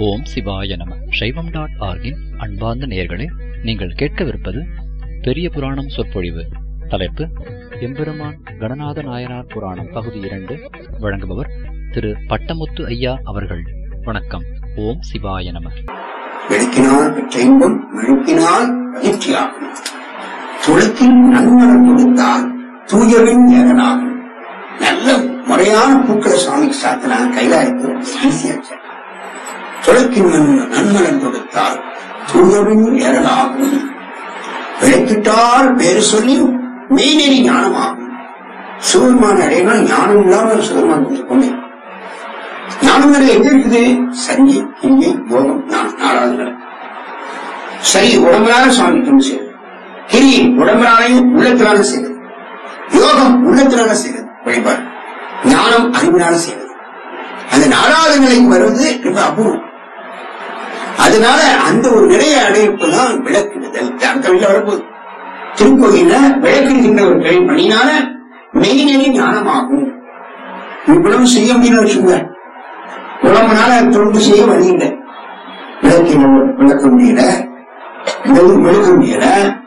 ஓம் சிவாய நம சைவம் டாட் ஆர்கின் அன்பார்ந்த நேயர்களே நீங்கள் கேட்கவிருப்பது பெரிய புராணம் சொற்பொழிவு தலைப்பு எம்பெருமான் கணநாத நாயனார் புராணம் பகுதி இரண்டு வழங்குபவர் திரு பட்டமுத்து ஐயா அவர்கள் வணக்கம் ஓம் சிவாய நம விளக்கினால் பெற்ற இன்பம் மெழுக்கினால் மகிழ்ச்சியாகும் துளக்கில் நன்மரம் கொடுத்தால் தூயவின் ஏகனாகும் நல்ல முறையான பூக்களை சுவாமிக்கு சாத்தினா கைலாயத்தில் ஈஸியாச்சு துளக்கின் நன்மரம் கொடுத்தால் தூயவின் ஏகனாகும் விளக்கிட்டால் பேரு சொல்லி மெய்நெறி ஞானமாகும் சிவருமான அடையினால் ஞானம் இல்லாமல் சிவருமான் கொண்டு ஞானம் நிலை எங்க இருக்குது சரி இங்கே யோகம் நான் நாலாவது நிலை சரி உடம்புனால சுவாமி தொண்டு செய்யுது கிரி உடம்புனாலையும் உள்ளத்தினால செய்யுது யோகம் உள்ளத்தினால செய்யுது வழிபாடு ஞானம் அறிவினால செய்யுது அந்த நாலாவது நிலைக்கு வருவது ரொம்ப அபூர்வம் அதனால அந்த ஒரு நிலையை அடையிப்பதான் விளக்கிடுதல் தமிழ்ல வரப்போகுது திருக்கோயில விளக்கிடுகின்ற ஒரு கிளை பண்ணினால மெய்நிலை ஞானமாகும் இவ்வளவு செய்ய முடியும்னு வச்சுங்க உடம்புனால தொண்டு செய்ய வழி இல்லை விளக்கின விளக்க முடியல எதுவும் விளக்க முடியல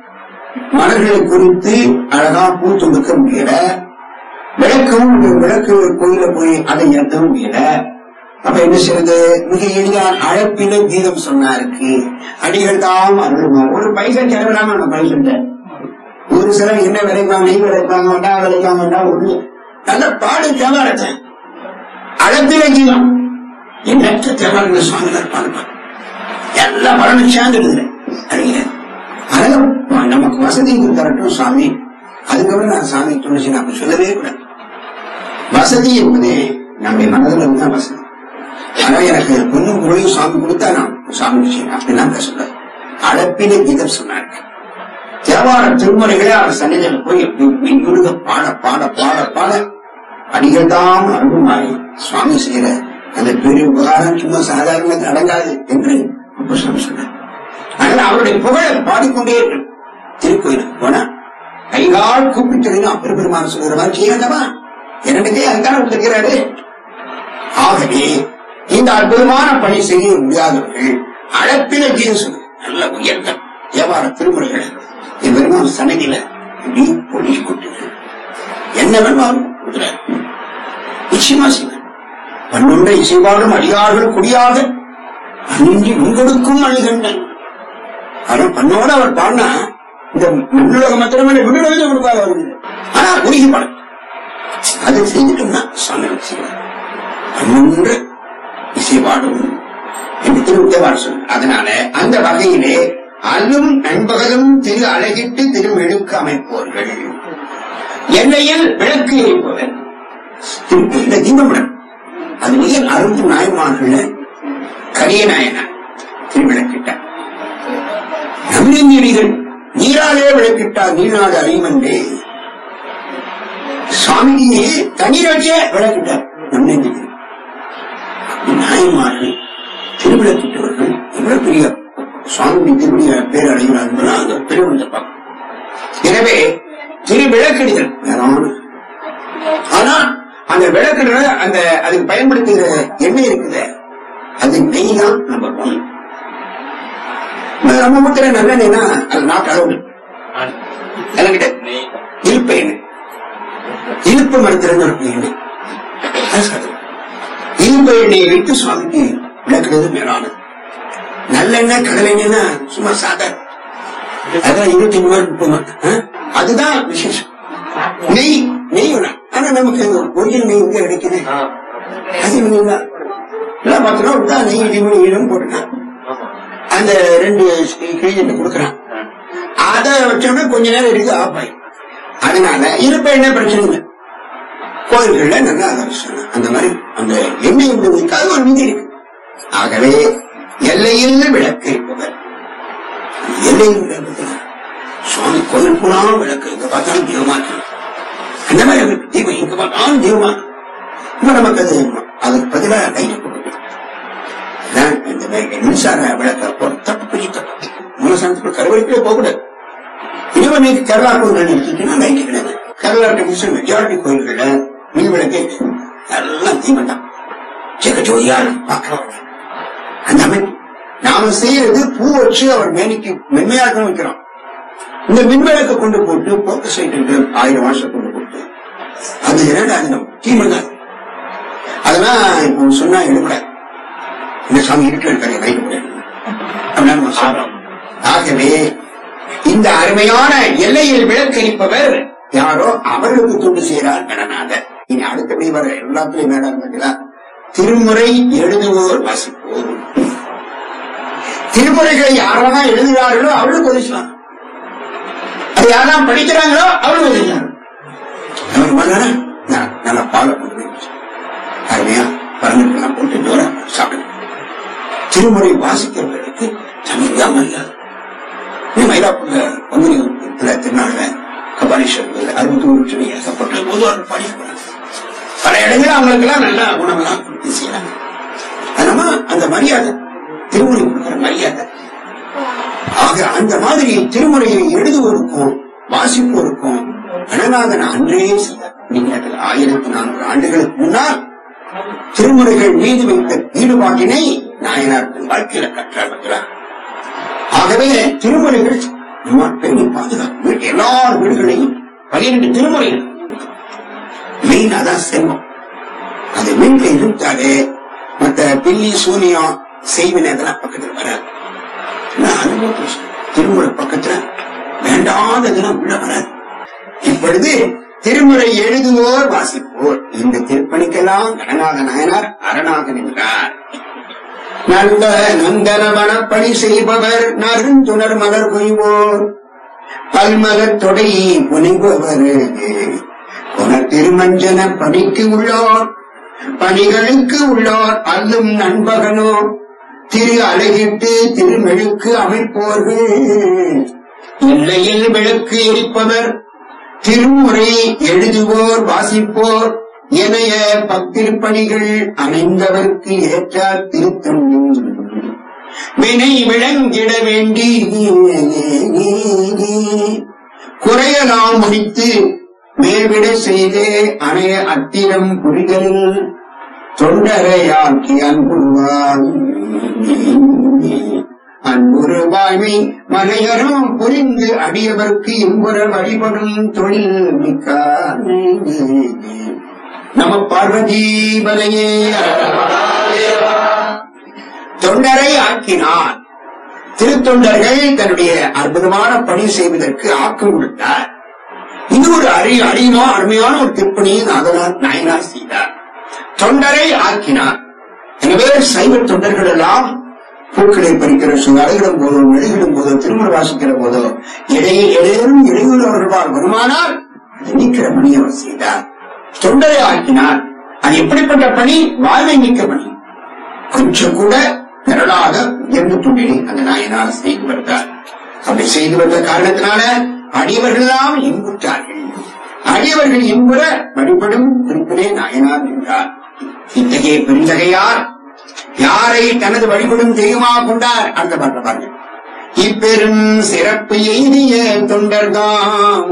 மலர்களை குறித்து அழகா பூ தொடுக்க முடியல விளக்கவும் இந்த விளக்கு கோயில போய் அதை ஏற்ற முடியல அப்ப என்ன செய்யறது மிக எளிதா அழைப்பின கீதம் சொன்னாருக்கு அடிகள் தாம் அருள்வார் ஒரு பைசா செலவிடாம நம்ம பைசா ஒரு சிலர் என்ன விளைப்பாங்க நெய் விளைப்பாங்க வேண்டாம் விளைக்காம வேண்டாம் ஒண்ணு நல்ல பாடு தேவாரத்தேன் அழைப்பின கீதம் எண்ணற்ற தேவாரங்கள் சுவாமிகள் பாடுவார் எல்லா பலனும் சேர்ந்துடுது அறிஞர் அதனால நமக்கு வசதி தரட்டும் சாமி அதுக்கப்புறம் நான் சாமி துணிச்சு நான் சொல்லவே கூடாது வசதி என்பது நம்முடைய மனதில் இருந்தா வசதி ஆனா எனக்கு பொண்ணும் பொருளையும் சாமி கொடுத்தா நான் சாமி செய்யணும் அப்படின்னா பேசக்கூடாது அழப்பின கீதம் சொன்னாங்க தேவார திருமுறைகளே அவர் சன்னிதியில் போய் விழுத பாட பாட பாட பாட அடிகள் தான் அருள்மாறி சுவாமி செய்யற அந்த பெரிய உபகாரம் சும்மா சாதாரண அடங்காது என்று அப்போஸ்தலன் சொன்னார் அதனால அவருடைய புகழை பாடிக்கொண்டே இருக்கு திருக்கோயிலுக்கு போனா கைகால் கூப்பிட்டு பெருமான் சொல்லுற மாதிரி செய்யண்டவா இரண்டு கை அங்கான கொடுக்கிறாரு ஆகவே இந்த அற்புதமான பணி செய்ய முடியாதவர்கள் அழப்பின ஜீசு நல்ல உயர்ந்த வியாபார திருமுறைகளை என் பெருமான் சன்னதியில இப்படி பொழி கொட்டுகிறார் என்ன வேணுமாலும் கொடுக்கிறார் நிச்சயமா செய்வார் பன்னொன்றை இசைவாடும் அடியார்கள் குடியாக அணிஞ்சி முன்கொடுக்கும் அணிகண்டன் ஆனா பண்ணோட அவர் பாடினா இந்த மண்ணுலக மாத்திரமே விண்ணுலகத்தை கொடுப்பாரு அவருக்கு ஆனா குறுகி பாடு அது செய்துட்டோம்னா சாமி செய்வார் பன்னொன்று இசைவாடும் என்று திருவித்தவாறு சொன்ன அதனால அந்த வகையிலே அல்லும் நண்பகலும் திரு அழகிட்டு திருமெழுக்கு அமைப்போர்கள் எல்லையில் விளக்கு எரிப்பவர் இந்த தீபமிடம் அது மிக அரும்பு நாயமார்கள் கரிய நாயனார் திருவிளக்கிட்டார் நம்பினீர்கள் நீராலே விளக்கிட்டார் நீர்நாடு அறியுமன்றே சுவாமியே தண்ணீராட்டியே விளக்கிட்டார் நம்பினீர்கள் நாயன்மார்கள் திருவிளக்கிட்டவர்கள் எவ்வளவு பெரிய சுவாமி திருவிழா பேர் அடைகிறார்கள் அந்த பெருமந்த பார்க்கும் எனவே திருவிளக்கிடுதல் வேறான ஆனா அந்த விளக்குல அந்த அதுக்கு பயன்படுத்துகிற எண்ணெய் இருக்குது அது நெய் தான் நம்பர் ஒன் நம்ம முத்திர நல்லெண்ணா அது நாட்டு அளவு கிட்ட இழுப்பு எண்ணெய் இழுப்பு மரத்திலிருந்து ஒரு எண்ணெய் இழுப்பு எண்ணெயை வைத்து சுவாமிக்கு விளக்குறது மேலானது நல்லெண்ணெய் கடலெண்ணெய்னா சும்மா சாதாரண அதான் இருபத்தி மூணு முப்பது அதுதான் விசேஷம் நெய் நெய் வேணாம் ஆனா நமக்கு ஒரிஜினல் நெய் எங்க கிடைக்குது அது நெய் தான் எல்லாம் பார்த்தோம்னா விட்டா நெய் இடிமணி ஈரம் போட்டுட்டான் அந்த ரெண்டு கிழிஞ்சு கொடுக்குறான் அதை வச்சோம்னா கொஞ்ச நேரம் இருக்கு ஆஃப் ஆகி அதனால இருப்ப என்ன பிரச்சனை இல்லை கோயில்கள்ல நல்லா அதை வச்சாங்க அந்த மாதிரி அந்த எண்ணெய் விடுவதற்காக ஒரு விதி இருக்கு ஆகவே எல்லையில் விளக்கு இருப்பவர் எல்லையில் விளக்கு சுவாமி கோயில் போனா விளக்கு இங்க பார்த்தாலும் தெய்வமா இருக்கு அந்த மாதிரி அவருக்கு தெய்வம் இங்க பார்த்தாலும் தெய்வமா இருக்கு இப்ப நமக்கு அது அதுக்கு பதிலாக லைட் போட்டு இந்த மின்சார விளக்க போட்டு தப்பு பெரிய தப்பு மூலசானத்துக்கு கருவறைக்கே போகக்கூடாது இதுவரை நீங்க கேரளா கோயில்கள் எடுத்துட்டீங்கன்னா லைட் கிடையாது கேரளா மிஷன் மெஜாரிட்டி கோயில்கள்ல மின் விளக்கு எல்லாம் தீவம் தான் ஜெகஜோதியா பார்க்கலாம் அந்த அமைப்பு நாம செய்யறது பூ வச்சு அவர் மேனிக்கு மென்மையாக வைக்கிறோம் இந்த மின்விளக்க கொண்டு போட்டு போக்க சைட்டு ஆயிரம் வருஷம் கொண்டு போட்டு அது என்னடா அது நம்ம தீமைதான் அதெல்லாம் இப்போ சொன்னா எடுக்கூடாது இந்த சாமி இருட்டில் இருக்காரு ரைட்டு முடியாது அப்படின்னு நம்ம சொல்றோம் ஆகவே இந்த அருமையான எல்லையில் விளக்கரிப்பவர் யாரோ அவர்களுக்கு தொண்டு செய்கிறார் கடனாக இனி அடுத்தபடி வர எல்லாத்துலயும் மேடம் பார்த்தீங்களா திருமுறை எழுதுவோர் வாசிப்போர் திருமுறைகளை யாரெல்லாம் எழுதுகிறார்களோ அவர்களுக்கு உதவி செய்வாங்க அது யாரெல்லாம் படிக்கிறாங்களோ அவர்களுக்கு உதவி செய்வாங்க அவர் மகனா நான் நல்லா பாலை போட்டு அருமையா பரந்துக்கலாம் போட்டு தூரம் சாப்பிடுங்க திருமுறை வாசிக்கிறவர்களுக்கு தனிதான் மரியாதை நீ மயிலாப்பூர்ல பங்குனி உத்திரத்துல திருநாள்ல கபாலீஸ்வரர் அறுபத்தி ஒரு லட்சம் ஏசப்பட்ட போது அவர் பாடி போறாங்க பல இடங்களில் அவங்களுக்கு எல்லாம் நல்ல குணமெல்லாம் கொடுத்து செய்யறாங்க அதனால அந்த மரியாதை திருமுறை கொடுக்கிற மரியாதை ஆக அந்த மாதிரி திருமுறையை எழுதுவோருக்கும் வாசிப்போருக்கும் கணநாதன் அன்றே செய்தார் நீங்கள் ஆயிரத்தி நானூறு ஆண்டுகளுக்கு முன்னால் திருமுறைகள் மீது வைத்த ஈடுபாட்டினை நாயனார் தன் வாழ்க்கையில கற்றார் ஆகவே திருமுறைகள் நம்ம பேணி பாதுகாப்பு வீட்டு எல்லார் வீடுகளையும் பன்னிரண்டு திருமுறைகள் மெயின் அதான் செல்வம் அது வீட்டுல இருந்தாலே மத்த பில்லி சூனியம் செய்வினை அதெல்லாம் பக்கத்துல வராது நான் அனுபவத்தை சொல்றேன். திருமுறை பக்கத்துல வேண்டாததெல்லாம் உள்ள வராது இப்பொழுது திருமுறை எழுதுவோர் வாசிப்போர் இந்த திருப்பணிக்கெல்லாம் கணநாத நாயனார் அரணாக நின்றார் நல்ல நந்தன வனப்பணி செய்பவர் நறுந்துணர் மலர் கொய்வோர் பல்மலர் தொடை புனைபவர் புனர் திருமஞ்சன பணிக்கு உள்ளோர் பணிகளுக்கு உள்ளோர் அல்லும் நண்பகனோ திரு அழகிட்டு திருமெழுக்கு அமைப்போர்கள் எல்லையில் விளக்கு எரிப்பவர் திருமுறை எழுதுவோர் வாசிப்போர் எனைய பத்திருப்பணிகள் அணைந்தவர்க்கு ஏற்றார் திருத்தொண்டு வினை விளங்கிட வேண்டி குறையலாம் முடித்து மேவிட செய்தே அணைய அத்திரம் புரிதலில் தொண்டரையாக்கி அன்புருவார் அன்புரு வாய்மை மனையரும் புரிந்து அடியவர்க்கு இன்புற வழிபடும் தொழில் மிக்கார் நம பார்வதி பலையே தொண்டரை ஆக்கினார் திருத்தொண்டர்கள் தன்னுடைய அற்புதமான பணி செய்வதற்கு ஆக்கம் கொடுத்தார் இது ஒரு அரிய அரியமா அருமையான ஒரு திருப்பணியை நாதனார் நாயனார் செய்தார் தொண்டரை ஆக்கினார் எனவே சைவ தொண்டர்கள் எல்லாம் பூக்களை பறிக்கிற அழகிடும் போதோ மெழுகிடும் போதோ திருமண வாசிக்கிற போதோ இடையே இடையிலும் இடையுள்ளவர்களால் வருமானால் அதை நீக்கிற பணி அவர் செய்தார் தொண்டரை ஆக்கினார் அது எப்படிப்பட்ட பணி வாழ்வை மிக்க பணி கொஞ்சம் கூட திரளாக உயர்ந்த தொண்டினை அந்த நாயனார் செய்து வருகிறார் அப்படி செய்து வந்த காரணத்தினால அடியவர்கள் எல்லாம் இன்புற்றார்கள் அடியவர்கள் இன்புற வழிபடும் குறிப்பிலே நாயனார் என்றார் இத்தகைய பெருந்தகையார் யாரை தனது வழிபடும் தெய்வமாக கொண்டார் அந்த பாட்டு பாருங்க இப்பெரும் சிறப்பு எய்திய தொண்டர்தான்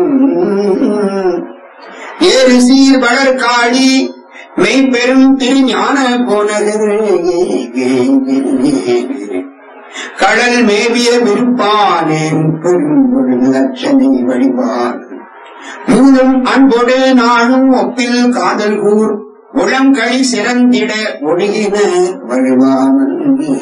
ஏறு சீர் வளர் காளி மெய்பெரும் திருஞான போனகர் கடல் மேவிய விருப்பானே பெரும் லட்சணை வழிபாடு மூலம் அன்போடு நானும் ஒப்பில் காதல் கூர் உளங்கழி சிறந்திட ஒழுகின வழுவாமல்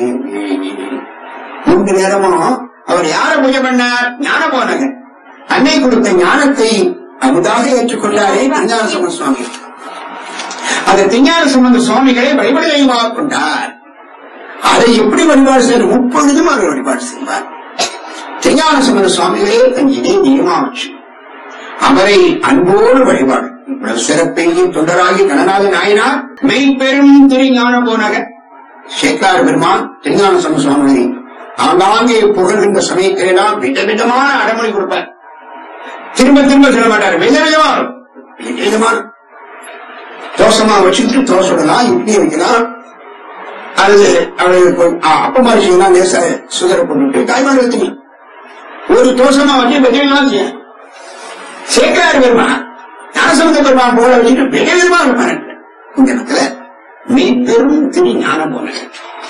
மூன்று நேரமும் அவர் யார பூஜை பண்ணார் ஞான போனகர் அன்னை கொடுத்த ஞானத்தை அமுதாக ஏற்றுக்கொண்டாரே திருஞான சம்பந்த சுவாமி அந்த திருஞான சம்பந்த சுவாமிகளை வழிபட தெய்வமாக கொண்டார் அதை எப்படி வழிபாடு செய்யணும் முப்பொழுதும் அவர் வழிபாடு செய்வார் திருஞான சம்பந்த சுவாமிகளே தன் இதே நியமாச்சு அவரை அன்போடு வழிபாடு இவ்வளவு சிறப்பெய்யும் தொண்டராகி கணநாத நாயனார் மெய்பெரும் திருஞான போனக சேக்கார பெருமான் திருஞான சம்பந்த சுவாமிகளை ஆங்காங்கே புகழ்கின்ற சமயத்திலெல்லாம் விதவிதமான அடமொழி கொடுப்பார் திரும்ப திரும்ப சொல்ல மாட்டார் விதவிதமா இருக்கும். விதவிதமான தோசமா வச்சுக்கிட்டு தோசை விடலாம் இட்லி வைக்கலாம் அல்லது அவளுக்கு அப்ப மாதிரி செய்யலாம் லேச சுகரை போட்டுட்டு காய்மாறு வச்சுக்கலாம் ஒரு தோசமா வச்சு விதவிதமா செய்யலாம் சேக்கரார் பெருமான் ஞானசமுத பெருமான் போல வச்சுட்டு விதவிதமா இருப்பாரு இந்த இடத்துல மெய்பெரும் திரு ஞானம் போன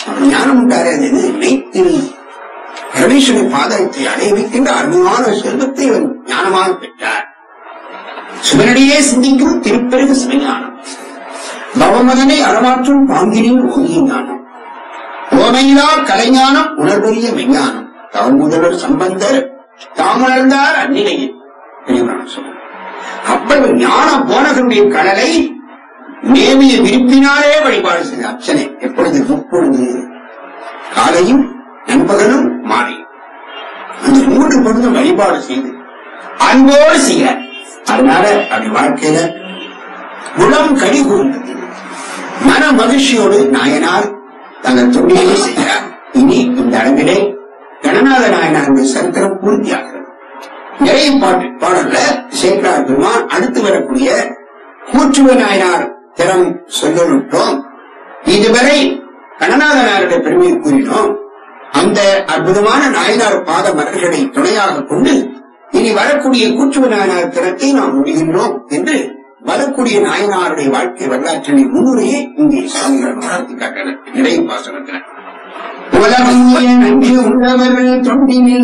அவர் ஞானம் உண்டாரு அது எது மெய்த்திரு பரமேஸ்வரி பாதத்தை அடைய வைக்கின்ற அருமையான செல்வத்தை அவர் ஞானமாக பெற்றார் சிவனடியே சிந்திக்கும் திருப்பெருகு சிவஞானம் பவமதனை அறமாற்றும் பாங்கினின் ஓங்கிய ஞானம் ஓமையிலா கலைஞானம் உணர்வறிய விஞ்ஞானம் தவ முதல்வர் சம்பந்தர் தாமுணர்ந்தார் அந்நிலையில் பெரியவரான சொல்றார். அவ்வளவு ஞான போனகருடைய கடலை மேவிய விருப்பினாலே வழிபாடு செய்த அர்ச்சனை எப்பொழுது முப்பொழுது காலையும் நண்பகலும் மாலையும் அந்த மூன்று பொழுதும் வழிபாடு செய்து அன்போடு செய்ய அதனால அப்படி வாழ்க்கையில குணம் கடி கூர்ந்தது மன மகிழ்ச்சியோடு நாயனார் தங்கள் தொழிலை செய்கிறார் இனி இந்த அளவிலே கணநாத நாயனாருடைய சரித்திரம் பூர்த்தியாகிறது நிறைய பாட்டு பாடல்ல சேக்கரார் பெருமான் அடுத்து வரக்கூடிய கூற்றுவ நாயனார் திறம் சொல்லப்பட்டோம் இதுவரை கணநாதனாருடைய பெருமையை கூறினோம் அந்த அற்புதமான நாயனார் பாத மலர்களை துணையாக கொண்டு இனி வரக்கூடிய கூற்றுவ நாயனார் திறத்தை நாம் முடிகின்றோம் என்று வரக்கூடிய நாயனாருடைய வாழ்க்கை வரலாற்றினை முன்னுரையை இங்கே சுவாமிகள் வளர்த்து காட்டினர் நிறைய பாசனத்தினர் உலகிய நன்றி உள்ளவர்கள் தொண்டினில்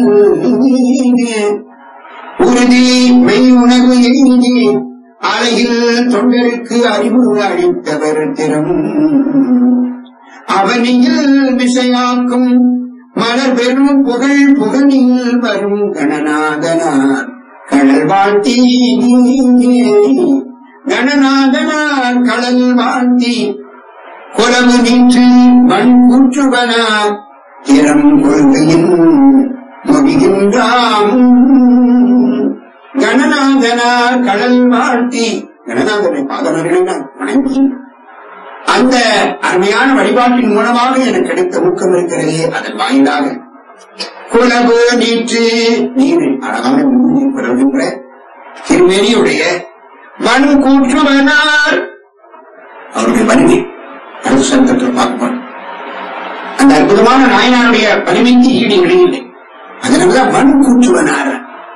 உறுதி மெய் உணர்வு எய்தி அலையில் தொண்டருக்கு அறிவு அளித்தவர் திறம் அவனியில் விசையாக்கும் மலர் பெரும் புகழ் புகழில் வரும் கணநாதனார் கடல் வாழ்த்தி கணநாதனார் கடல் வாழ்த்தி குலவு நின்று மண் கூற்றுவனார் திறம் கொள்கையின் முடிகின்றாம் கணநாதனார் கடல் வாழ்த்தி கணநாதனை பாதவர்கள் வணங்கி அந்த அருமையான வழிபாட்டின் மூலமாக எனக்கு கிடைத்த ஊக்கம் இருக்கிறதே அதன் வாயிலாக குலவு நீற்று நீர் அழகான நீர் பிறகுகின்ற திருமேனியுடைய மண் கூற்றுவனார் அவருடைய வலிமை அடுத்த சந்தத்தில் பார்க்கப்படும் அந்த அற்புதமான நாயனாருடைய வலிமைக்கு ஈடு இடையில்லை அதனாலதான் மண் கூற்றுவனார்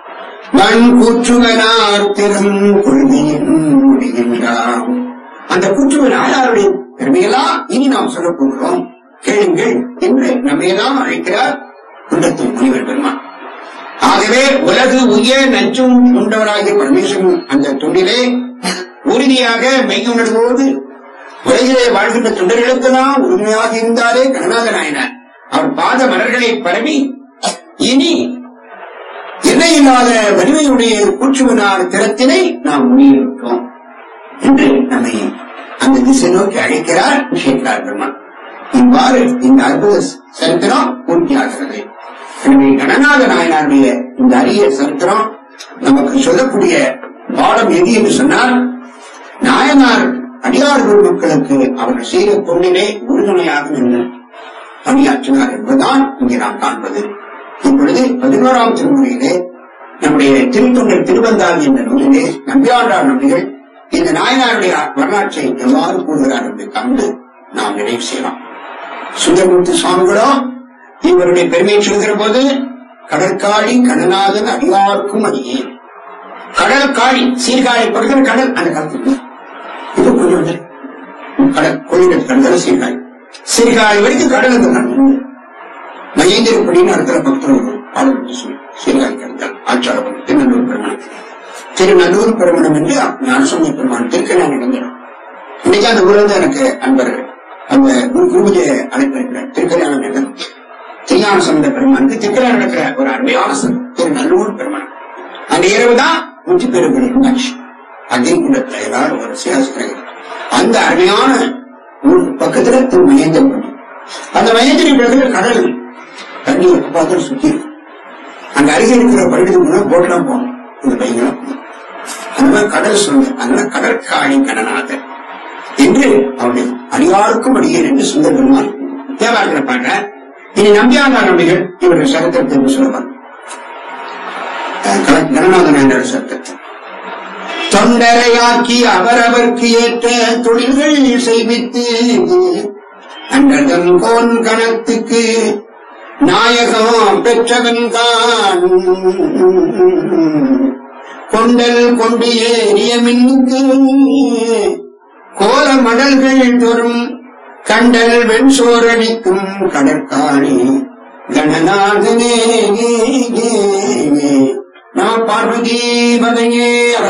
மண் கூற்றுவனார் திறம் கொள்கையின் முடிகின்றார் அந்த கூற்றுவ நாயாருடைய பெருமையெல்லாம் இனி நாம் சொல்லப் போகிறோம் கேளுங்கள் என்று நம்மையெல்லாம் அழைக்கிறார் குண்டத்தில் முனிவர் பெருமான் ஆகவே உலகு உய நஞ்சும் உண்டவராகிய பரமேஸ்வரன் அந்த தொண்டிலே உறுதியாக மெய்யுணர்வோடு உலகிலே வாழ்கின்ற தொண்டர்களுக்கெல்லாம் உறுதியாக இருந்தாரே கணநாத நாயனார் அவர் பாத மலர்களை பரவி இனி எல்லையில்லாத வலிமையுடைய கூற்றுவனார் திறத்தினை நாம் முன்னிறுத்தோம் என்று நம்மை அந்த திசை நோக்கி அழைக்கிறார் விஷயத்தார் பெருமான் இவ்வாறு இந்த அற்புத சரித்திரம் பூர்த்தியாகிறது எனவே கணநாத நாயனாருடைய இந்த அரிய சரித்திரம் நமக்கு சொல்லக்கூடிய பாடம் எது என்று சொன்னால் நாயனார் அடியார் மக்களுக்கு அவர்கள் செய்த தொண்டிலே உறுதுணையாக நின்று பணியாற்றினார் என்பதுதான் இங்கே நாம் காண்பது இப்பொழுது பதினோராம் திருமுறையிலே நம்முடைய திருத்தொண்டர் திருவந்தாதி என்ற நூலிலே நம்பியாண்டார் நம்பிகள் இந்த நாயனாருடைய வரலாற்றை எவ்வாறு கூறுகிறார் என்று கண்டு நாம் நினைவு செய்யலாம் சுந்தரமூர்த்தி சுவாமிகளோ இவருடைய பெருமையை சொல்கிற போது கடற்காழி கடநாதன் அடியாருக்கும் அடியே கடல் காழி சீர்காழி படுகிற கடல் அந்த காலத்துக்கு இது கொஞ்சம் வந்து கடல் கொள்ளிட கடல் சீர்காழி சீர்காழி வரைக்கும் கடல் அந்த கடல் மகேந்திரப்படின்னு அடுத்த பக்தர்கள் பாடல் சொல்லி சீர்காழி கடல் ஆச்சாரப்படும் திருநெல்லூர் பெருமாள் திருநல்லூர் பெருமணம் என்று ஞானசுவாமி பெருமான் திருக்கல்யாணம் நடந்தோம் இன்னைக்கு அந்த ஊர்ல இருந்து எனக்கு அன்பர்கள் அந்த குரு குருபதிய அழைப்பிருக்கிறார் திருக்கல்யாணம் நடந்தது திருஞான சம்பந்த பெருமானுக்கு திருக்கல்யாணம் நடக்கிற ஒரு அருமையான சங்கம் திருநல்லூர் பெருமணம் அந்த இரவுதான் நூற்றி பெருமையின் ஆட்சி அக்னிகுண்டத்துல எல்லாரும் ஒரு சியாசிக்கிறாங்க அந்த அருமையான ஊர் பக்கத்துல திரு மகேந்திரப்பட்டி அந்த மகேந்திரி பிறகு கடல் தண்ணி பார்த்து சுத்தி இருக்கு. அங்க அருகே இருக்கிற பள்ளிக்கு முன்னாடி போட்லாம் போகணும் இந்த பையங்களும் அந்த மாதிரி கடல் சொல்லுங்க அதனால கடற்காணி கடனாதர் என்று அவருடைய அடியாருக்கும் அடியேன் என்று சுந்தர் பெருமான் தேவாரத்தில் பாடுற இனி நம்பியாண்டார் நம்பிகள் இவருடைய சரித்திரத்தை என்று சொல்லுவார் கணநாதன் என்ற சத்தத்தை தொண்டரையாக்கி அவரவர்க்கு ஏற்ற தொழில்கள் செய்வித்து அன்றதன் கோன் கணத்துக்கு நாயகம் பெற்றவன் தான் கொண்டல் கொண்டு ஏறிய மின்னுக்கு கோல மடல்கள் தோறும் கண்டல் வெண்சோரணிக்கும் கடற்காணி கணநாதனே நம பார்வதி மதையே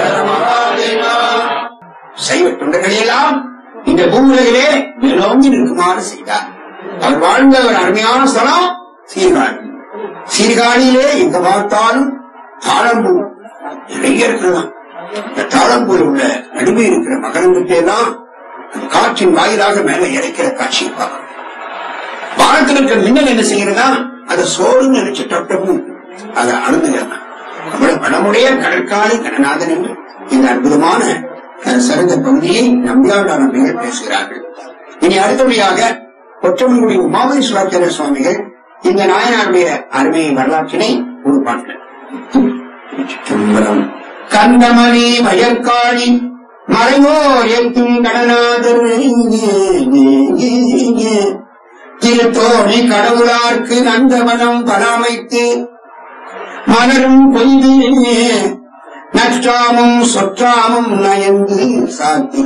சைவ தொண்டர்களையெல்லாம் இந்த பூவுலகிலே மேலோங்கி நிற்குமாறு செய்தார் அவர் வாழ்ந்த ஒரு அருமையான ஸ்தலம் சீர்காழி சீர்காழியிலே எங்க பார்த்தாலும் தாளம்பூ நிறைய இருக்கிறதாம் இந்த தாளம்பூர் உள்ள நடுவே இருக்கிற மகரங்கத்தை எல்லாம் அந்த காற்றின் வாயிலாக மேல இறைக்கிற காட்சியை பார்க்கணும் வானத்தில் இருக்கிற மின்னல் என்ன செய்கிறதா அதை சோறுன்னு நினைச்சு தொட்டமும் அதை அழுந்துகிறான் அவ்வளவு பணமுடைய கடற்காலை கணநாதன் என்று இந்த அற்புதமான அஹ், சிறந்த பகுதியை நம்பியாண்டான நம்பிகள் பேசுகிறார்கள் இனி அடுத்தபடியாக கொற்றமங்குடி உமாபதீஸ்வராச்சாரிய சுவாமிகள் இந்த நாயனாருடைய அருமை வரலாற்றினை ஒரு பாட்டு சிதம்பரம் கந்தமணி மயற்காளி மறைவோர் எத்தும் கடனாதர் திருத்தோணி கடவுளார்க்கு நந்தவனம் பராமைத்து மலரும் கொய்து நற்றாமும் சொற்றாமும் நயந்து சாத்தி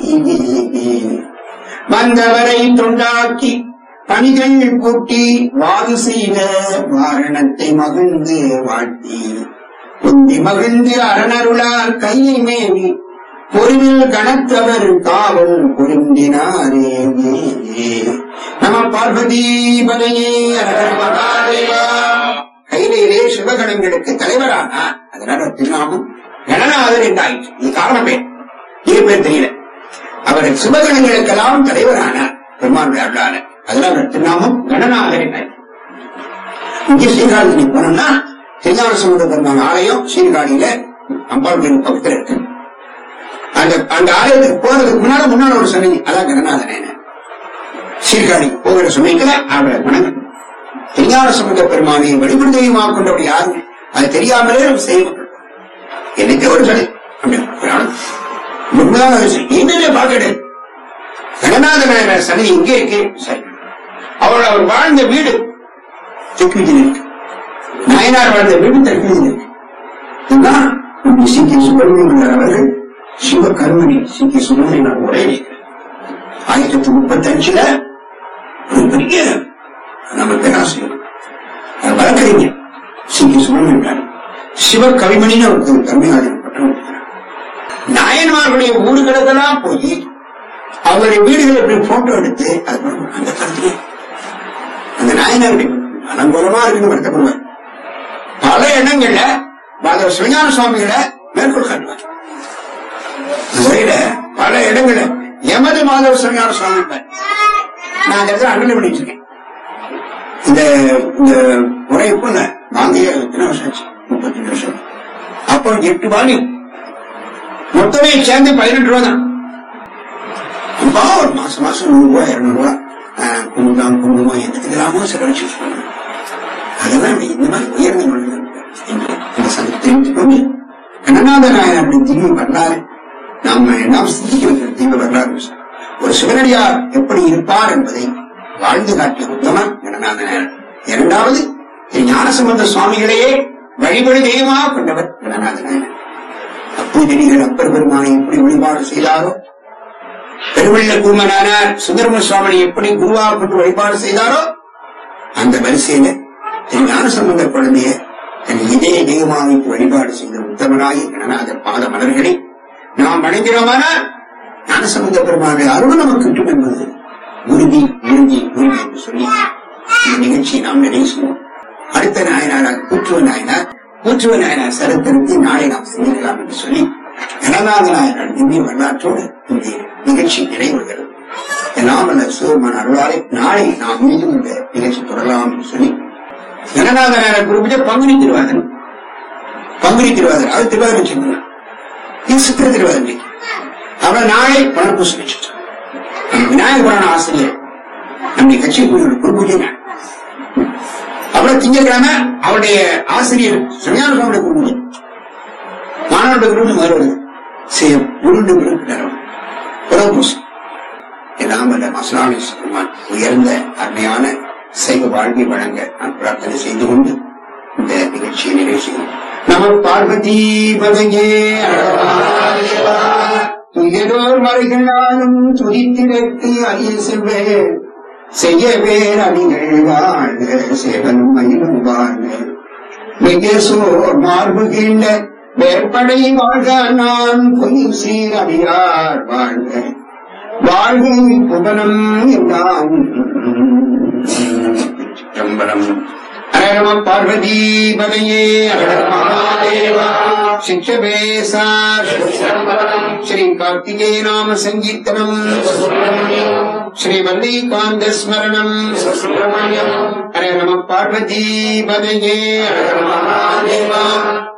வந்தவரை தொண்டாக்கி பணிகள் கூட்டி வாது செய்த வாரணத்தை மகிழ்ந்து வாழ்த்தி குந்தி மகிழ்ந்து அரணருளார் கையை மேவி பொருவில் கணத்தவர் காவல் பொருந்தினாரே நம பார்வதி பதையே கையிலே சிவகணங்களுக்கு தலைவரானார் அதனால திருநாமம் கணநாதர் என்றாயிற்று இது காரணமே இது பேர் தெரியல அவர் சிவகணங்களுக்கெல்லாம் தலைவரானார் பெருமானுடைய அருளாளர் அதனால திருநாமம் கணநாதர் என்றாயிற்று இங்கே சீர்காழி நீ போனோம்னா திருஞான சமுத பெருமான் ஆலயம் சீர்காழியில அம்பாள் கோயில் பக்கத்துல இருக்கு அந்த அந்த ஆலயத்துக்கு போறதுக்கு முன்னால முன்னால ஒரு சன்னதி அதான் கணநாதன் சீர்காழி போகிற சமயத்துல அவரை வணங்கணும் திருஞான சமுத பெருமானை வழிபடு தெய்வமாக கொண்டவர் யாரும் அது தெரியாமலே நம்ம செய்யப்பட்டோம் என்னைக்கு ஒரு சனி அப்படி புராணம். உண்மையான விஷயம். என்னன்னே பார்க்கடு கணநாதன சனி இங்கே இருக்கு சரி அவள் அவர் வாழ்ந்த வீடு தெற்கு வீதியில் இருக்கு நாயனார் வாழ்ந்த வீடு தெற்கு வீதியில் இருக்கு இதுதான் நம்ம சி கே சுப்பிரமணியன் அவர்கள் சிவ கருமணி சி கே சுப்பிரமணியன் உரை ஆயிரத்தி முப்பத்தி அஞ்சுல ஒரு பெரிய நம்ம பேராசிரியர் அவர் வழக்கறிஞர் சி கே சுப்பிரமணியன் சிவ கவிமணின்னு அவருக்கு தமிழ்நாடு பட்டம் கொடுக்கிறார். நாயன்மார்களுடைய ஊர்களுக்கெல்லாம் போய் அவருடைய வீடுகளை இப்படி போட்டோ எடுத்து அது பண்ணணும். அந்த காலத்திலே அந்த நாயனாருடைய அலங்கோலமா இருக்குன்னு வருத்தப்படுவார் பல இடங்கள்ல பாதவ சிவஞான சுவாமிகளை மேற்கோள் காட்டுவார் உரையில பல இடங்கள்ல எமது மாதவ சிவஞான சுவாமி இருப்பார். நான் அந்த இடத்துல அண்டல் பண்ணிட்டு இருக்கேன் இந்த இந்த உரை இப்போ இல்ல வாங்கிய எத்தனை வருஷம் ஆச்சு முப்பத்தஞ்சு வருஷம் அப்போ எட்டு வால்யூம் மொத்தமே சேர்ந்து பதினெட்டு ரூபா தான் ரொம்ப ஒரு மாசம் மாசம் நூறு ரூபாய் இருநூறு ரூபாய் ஆஹ், குங்குமம் குங்குமம் எதுக்கு இதெல்லாமோ செலவழிச்சு வச்சுக்கோங்க. அதெல்லாம் இப்படி இந்த மாதிரி உயர்ந்த மனிதர்கள் இந்த சங்கம் தெரிஞ்சு கொண்டு கணநாத நாயர் அப்படி திவ்ய வரலாறு நாம நாம் சிந்திக்க வைக்கிற திவ்ய வரலாறு ஒரு சிவனடியார் எப்படி இருப்பார் என்பதை வாழ்ந்து காட்டிய உத்தமன் கணநாத நாயர் இரண்டாவது திரு ஞானசம்பந்த சுவாமிகளையே வழிபடு தெய்வமாக கொண்டவர் கணநாத நாயர் அப்பூஜனிகள் அப்பர் பெருமானை எப்படி வழிபாடு செய்தாரோ பெருவெள்ள கூமனானார் சுந்தரம சுவாமி எப்படி குருவாக கொண்டு வழிபாடு செய்தாரோ அந்த வரிசையில திரு ஞானசம்பந்த குழந்தைய தன் இதய தெய்வமாக வைத்து வழிபாடு செய்த உத்தமனாகி கணநாத பாத மலர்களை நாம் வணங்கிறோமானால் ஞானசம்பந்த பெருமானுடைய அருள் நமக்கு கிட்டும் என்பது உறுதி உறுதி உறுதி என்று சொல்லி இந்த நிகழ்ச்சியை நாம் நிறைவு செய்வோம் அடுத்த நாயனார் கூற்றுவ நாயனார் கூற்றுவ நாயனார் சரித்திரத்தை நாளை நாம் சிந்திக்கலாம் என்று சொல்லி கணநாத நாயனார் திவ்ய வரலாற்றோடு இன்றைய நிகழ்ச்சி நிறைவுறுகிறது எல்லாம் அல்ல சிவமான அருளாலை நாளை நாம் மீண்டும் இந்த நிகழ்ச்சி தொடரலாம் என்று சொல்லி கணநாத நாயனார் குறிப்பிட்ட பங்குனி திருவாதன் பங்குனி திருவாதன் அது திருவாதிரை வச்சிருந்தாங்க இது சித்திர திருவாதிரை அவரை நாளை பணப்பூசம் வச்சுட்டோம் நம்ம விநாயகர் புராண ஆசிரியர் நம்முடைய கட்சி குரு பூஜை நாள் அப்புறம் திங்கட்கிழமை அவருடைய ஆசிரியர் சுஞான சுவாமியுடைய குரு மாணவருடைய குரு வருவது செய்யும் உருண்டு விழுப்பினர் புறப்பூசம் எல்லாம் வல்ல மசலாமி பெருமான் உயர்ந்த அருமையான சைவ வாழ்வை வழங்க நான் பிரார்த்தனை செய்து கொண்டு இந்த நிகழ்ச்சியை நிறைவு செய்யும் நம பார்வதி பதங்கே துயரோர் மறைகளாலும் துதித்திடத்து அரிய செவ்வே செய்ய வேறணிகள் வாழ்க சேவன் மயிலும் வாழ்க மிகசோர் மார்புகின்ற வேற்படை வாழ்க நான் பொய் சீரடியார் வாழ்க வாழ்க புகனம் எல்லாம் சிற்றம்பலம் ஹரம பார்வதி பதையே மகாதேவா சிக்ஷபேசா ஸ்ரீ கார்த்திகேய நாம சங்கீர்த்தனம் ஸ்ரீ வல்லிகாந்த ஸ்மரணம் ஹர நம பார்வதி பதையே ஹர மகாதேவா